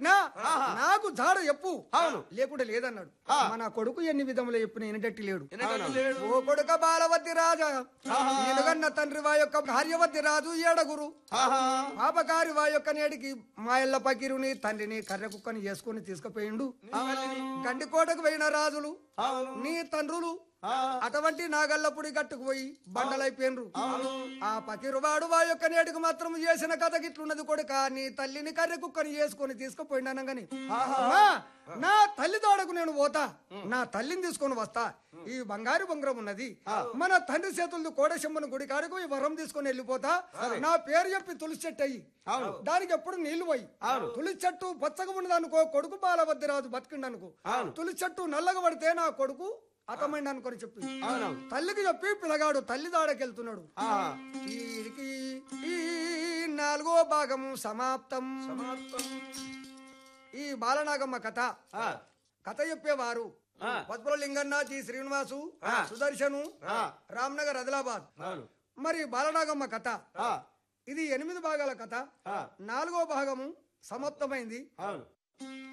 పుట్టినా నాకు జాడ చెప్పు అవును. లేకుంటే లేదన్నాడు మన కొడుకు ఎన్ని విధములు చెప్పిన వినటట్టి లేడు అవును. ఓ కొడుక బాలవతి రాజా నిలుగన్న తండ్రి వా యొక్క భార్యవతి రాజు ఏడగురు ఆహా. పాపకారి వా యొక్క నేడికి మాయల్ల పకీరుని తండ్రిని కర్ర కుక్కని చేసుకుని తీసుకుపోయిండు గండి కోటకు పోయిన రాజులు అవును. నీ తండ్రులు ఆ. అటువంటి నాగల్లపుడి గట్టుకు పోయి బండలైపోయినరు ఆ పకిరువాడు వా యొక్క నేటికి మాత్రం చేసిన కథ గిట్లున్నది కొడుక నీ తల్లిని కర్రె కుక్కని చేసుకొని తీసుకుపోయినాను గాని అమ్మా, నా తల్లి తోడకు నేను పోతా నా తల్లిని తీసుకొని వస్తా ఈ బంగారు బొంగరం ఉన్నది మన తండ్రి చేతులది కోడశమ్మను గుడి కాడకు ఈ వరం తీసుకొని వెళ్ళిపోతా నా పేరు చెప్పి తులసి చెట్టు అయ్యి దానికి ఎప్పుడు నీళ్లు పోయి తులసి చెట్టు పచ్చగా ఉన్నదనుకో కొడుకు బాలవద్దిరాజు బతికిండనుకో తులసి చెట్టు నల్లగా పడితే నా కొడుకు అతమైంది అనుకొని చెప్పి తల్లికి చెప్పి పిల్లగాడు తల్లి దాడకెళ్తున్నాడు ఆహా. వీరికి ఈ నాలుగో భాగము సమాప్తం ఈ బాలనాగమ్మ కథ ఆ. కథ చెప్పేవారు ఆ. పద్మల లింగన్న జి శ్రీనివాసు ఆ. సుదర్శను ఆ. రామ్నగర్ ఆదిలాబాద్ అవును. మరి బాలనాగమ్మ కథ ఆ. ఇది ఎనిమిది భాగాల కథ ఆ. నాలుగో భాగము సమాప్తమైంది అవును